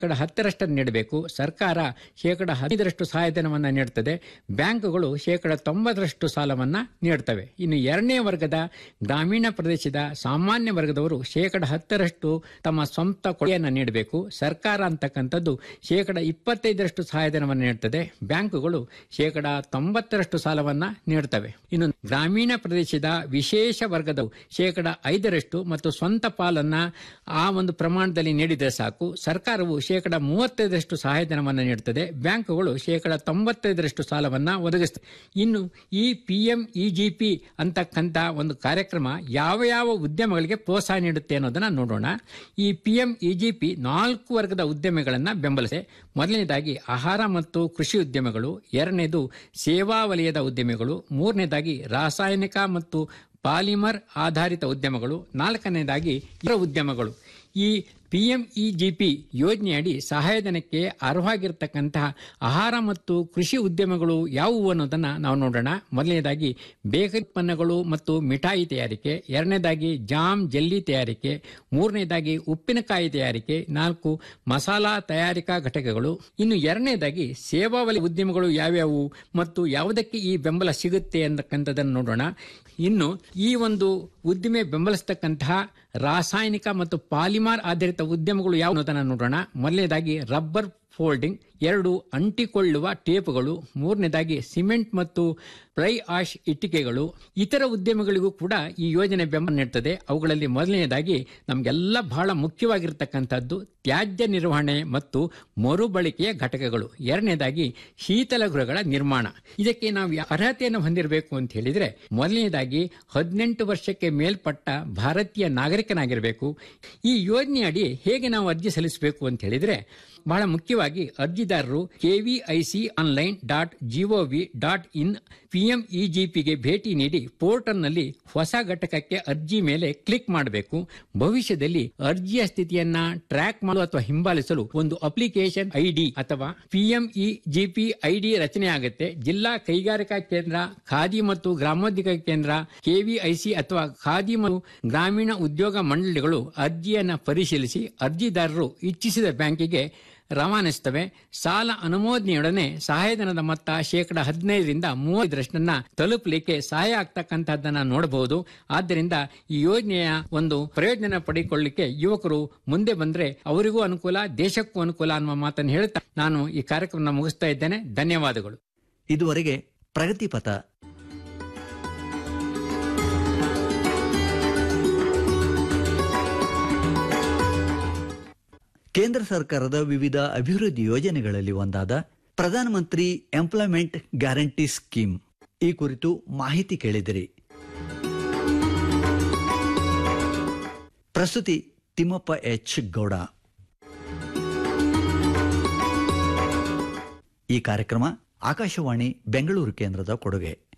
ಶೇಕಡ ಹತ್ತರಷ್ಟನ್ನು ನೀಡಬೇಕು ಸರ್ಕಾರ ಶೇಕಡ ಹದಿನೈದರಷ್ಟು ಸಹಾಯಧನವನ್ನು ನೀಡುತ್ತದೆ ಬ್ಯಾಂಕುಗಳು ಶೇಕಡ ತೊಂಬತ್ತರಷ್ಟು ಸಾಲವನ್ನು ನೀಡುತ್ತವೆ ಇನ್ನು ಎರಡನೇ ವರ್ಗದ ಗ್ರಾಮೀಣ ಪ್ರದೇಶದ ಸಾಮಾನ್ಯ ವರ್ಗದವರು ಶೇಕಡ ಹತ್ತರಷ್ಟು ತಮ್ಮ ಸ್ವಂತ ಕೊಡುಗೆಯನ್ನು ನೀಡಬೇಕು ಸರ್ಕಾರ ಅಂತಕ್ಕಂಥದ್ದು ಶೇಕಡ ಇಪ್ಪತ್ತೈದರಷ್ಟು ಸಹಾಯಧನವನ್ನು ನೀಡುತ್ತದೆ ಬ್ಯಾಂಕುಗಳು ಶೇಕಡ ತೊಂಬತ್ತರಷ್ಟು ಸಾಲವನ್ನು ನೀಡುತ್ತವೆ ಇನ್ನು ಗ್ರಾಮೀಣ ಪ್ರದೇಶದ ವಿಶೇಷ ವರ್ಗದವು ಶೇಕಡ ಐದರಷ್ಟು ಮತ್ತು ಸ್ವಂತ ಪಾಲನ್ನ ಆ ಒಂದು ಪ್ರಮಾಣದಲ್ಲಿ ನೀಡಿದರೆ ಸಾಕು ಸರ್ಕಾರವು ಶೇಕಡ ಮೂವತ್ತೈದರಷ್ಟು ಸಹಾಯಧನವನ್ನು ನೀಡುತ್ತದೆ ಬ್ಯಾಂಕುಗಳು ಶೇಕಡ ತೊಂಬತ್ತೈದರಷ್ಟು ಸಾಲವನ್ನು ಒದಗಿಸುತ್ತವೆ ಇನ್ನು ಈ P M E G P ಅಂತಕ್ಕಂಥ ಒಂದು ಕಾರ್ಯಕ್ರಮ ಯಾವ ಯಾವ ಉದ್ಯಮಗಳಿಗೆ ಪ್ರೋತ್ಸಾಹ ನೀಡುತ್ತೆ ಅನ್ನೋದನ್ನ ನೋಡೋಣ ಈ P M E G P ನಾಲ್ಕು ವರ್ಗದ ಉದ್ಯಮಿಗಳನ್ನು ಬೆಂಬಲಿಸಿದೆ ಮೊದಲನೇದಾಗಿ ಆಹಾರ ಮತ್ತು ಕೃಷಿ ಉದ್ಯಮಗಳು ಎರಡನೇದು ಸೇವಾ ವಲಯದ ಉದ್ಯಮಿಗಳು ಮೂರನೇದಾಗಿ ರಾಸಾಯನಿಕ ಮತ್ತು ಪಾಲಿಮರ್ ಆಧಾರಿತ ಉದ್ಯಮಗಳು ನಾಲ್ಕನೇದಾಗಿ ಇತರ ಉದ್ಯಮಗಳು ಈ P M E G P ಯೋಜನೆಯಡಿ ಸಹಾಯಧನಕ್ಕೆ ಅರ್ಹವಾಗಿರ್ತಕ್ಕಂತಹ ಆಹಾರ ಮತ್ತು ಕೃಷಿ ಉದ್ಯಮಗಳು ಯಾವುವು ಅನ್ನೋದನ್ನು ನಾವು ನೋಡೋಣ ಮೊದಲನೇದಾಗಿ ಬೇಕರಿ ಉತ್ಪನ್ನಗಳು ಮತ್ತು ಮಿಠಾಯಿ ತಯಾರಿಕೆ ಎರಡನೇದಾಗಿ ಜಾಮ್ ಜೆಲ್ಲಿ ತಯಾರಿಕೆ ಮೂರನೇದಾಗಿ ಉಪ್ಪಿನಕಾಯಿ ತಯಾರಿಕೆ ನಾಲ್ಕು ಮಸಾಲಾ ತಯಾರಿಕಾ ಘಟಕಗಳು ಇನ್ನು ಎರಡನೇದಾಗಿ ಸೇವಾ ವಲಯ ಉದ್ಯಮಗಳು ಯಾವ್ಯಾವು ಮತ್ತು ಯಾವುದಕ್ಕೆ ಈ ಬೆಂಬಲ ಸಿಗುತ್ತೆ ಅಂತಕ್ಕಂಥದ್ದನ್ನು ನೋಡೋಣ ಇನ್ನು ಈ ಒಂದು ಉದ್ದಿಮೆ ಬೆಂಬಲಿಸತಕ್ಕಂತಹ ರಾಸಾಯನಿಕ ಮತ್ತು ಪಾಲಿಮಾರ್ ಆಧಾರಿತ ಉದ್ಯಮಗಳು ಯಾವ ಅನ್ನೋದನ್ನ ನೋಡೋಣ ಮೊದಲನೇದಾಗಿ ರಬ್ಬರ್ ಫೋಲ್ಡಿಂಗ್ ಎರಡು ಅಂಟಿಕೊಳ್ಳುವ ಟೇಪುಗಳು ಮೂರನೇದಾಗಿ ಸಿಮೆಂಟ್ ಮತ್ತು ಫ್ಲೈ ಆಶ್ ಇಟ್ಟಿಗೆಗಳು ಇತರ ಉದ್ಯಮಗಳಿಗೂ ಕೂಡ ಈ ಯೋಜನೆ ಬೆಂಬಲ ನೀಡುತ್ತದೆ ಅವುಗಳಲ್ಲಿ ಮೊದಲನೇದಾಗಿ ನಮಗೆಲ್ಲ ಬಹಳ ಮುಖ್ಯವಾಗಿರ್ತಕ್ಕಂಥದ್ದು ತ್ಯಾಜ್ಯ ನಿರ್ವಹಣೆ ಮತ್ತು ಮರುಬಳಕೆಯ ಘಟಕಗಳು ಎರಡನೇದಾಗಿ ಶೀತಲ ಗೃಹಗಳ ನಿರ್ಮಾಣ ಇದಕ್ಕೆ ನಾವು ಯಾ- ಅರ್ಹತೆಯನ್ನು ಹೊಂದಿರಬೇಕು ಅಂತ ಹೇಳಿದ್ರೆ ಮೊದಲನೇದಾಗಿ ಹದಿನೆಂಟು ವರ್ಷಕ್ಕೆ ಮೇಲ್ಪಟ್ಟ ಭಾರತೀಯ ನಾಗರಿಕನಾಗಿರಬೇಕು ಈ ಯೋಜನೆಯಡಿ ಹೇಗೆ ನಾವು ಅರ್ಜಿ ಸಲ್ಲಿಸಬೇಕು ಅಂತ ಹೇಳಿದ್ರೆ ಬಹಳ ಮುಖ್ಯವಾಗಿ ಅರ್ಜಿದಾರರು KVIC online dot gov dot in ಪಿಎಂಇಜಿಪಿಗೆ ಭೇಟಿ ನೀಡಿ ಪೋರ್ಟಲ್ನಲ್ಲಿ ಹೊಸ ಘಟಕಕ್ಕೆ ಅರ್ಜಿ ಮೇಲೆ ಕ್ಲಿಕ್ ಮಾಡಬೇಕು ಭವಿಷ್ಯದಲ್ಲಿ ಅರ್ಜಿಯ ಸ್ಥಿತಿಯನ್ನ ಟ್ರ್ಯಾಕ್ ಮಾಡಲು ಅಥವಾ ಹಿಂಬಾಲಿಸಲು ಒಂದು ಅಪ್ಲಿಕೇಶನ್ ಐಡಿ ಅಥವಾ ಪಿಎಂಇಜಿಪಿ ಐಡಿ ರಚನೆ ಆಗುತ್ತೆ ಜಿಲ್ಲಾ ಕೈಗಾರಿಕಾ ಕೇಂದ್ರ ಖಾದಿ ಮತ್ತು ಗ್ರಾಮೋದ್ಯೋಗ ಕೇಂದ್ರ ಕೆವಿಐಸಿ ಅಥವಾ ಖಾದಿ ಮತ್ತು ಗ್ರಾಮೀಣ ಉದ್ಯೋಗ ಮಂಡಳಿಗಳು ಅರ್ಜಿಯನ್ನು ಪರಿಶೀಲಿಸಿ ಅರ್ಜಿದಾರರು ಇಚ್ಛಿಸಿದ ಬ್ಯಾಂಕಿಗೆ ರವಾನಿಸುತ್ತವೆ ಸಾಲ ಅನುಮೋದನೆಯೊಡನೆ ಸಹಾಯಧನದ ಮೊತ್ತ ಶೇಕಡ ಹದಿನೈದರಿಂದ ಮೂವತ್ತರಷ್ಟನ್ನ ತಲುಪಲಿಕ್ಕೆ ಸಹಾಯ ಆಗ್ತಕ್ಕಂಥದ್ದನ್ನ ನೋಡಬಹುದು ಆದ್ದರಿಂದ ಈ ಯೋಜನೆಯ ಒಂದು ಪ್ರಯೋಜನ ಪಡೆದುಕೊಳ್ಳಲಿಕ್ಕೆ ಯುವಕರು ಮುಂದೆ ಬಂದ್ರೆ ಅವರಿಗೂ ಅನುಕೂಲ ದೇಶಕ್ಕೂ ಅನುಕೂಲ ಅನ್ನುವ ಮಾತನ್ನು ಹೇಳ್ತಾ ನಾನು ಈ ಕಾರ್ಯಕ್ರಮ ಮುಗಿಸ್ತಾ ಇದ್ದೇನೆ ಧನ್ಯವಾದಗಳು ಇದುವರೆಗೆ ಪ್ರಗತಿಪಥ ಕೇಂದ್ರ ಸರ್ಕಾರದ ವಿವಿಧ ಅಭಿವೃದ್ಧಿ ಯೋಜನೆಗಳಲ್ಲಿ ಒಂದಾದ ಪ್ರಧಾನಮಂತ್ರಿ ಎಂಪ್ಲಾಯ್ಮೆಂಟ್ ಗ್ಯಾರಂಟಿ ಸ್ಕೀಮ್ ಈ ಕುರಿತು ಮಾಹಿತಿ ಕೇಳಿದಿರಿ ಪ್ರಸ್ತುತಿ ತಿಮ್ಮಪ್ಪ ಎಚ್ ಗೌಡ ಈ ಕಾರ್ಯಕ್ರಮ ಆಕಾಶವಾಣಿ ಬೆಂಗಳೂರು ಕೇಂದ್ರದ ಕೊಡುಗೆ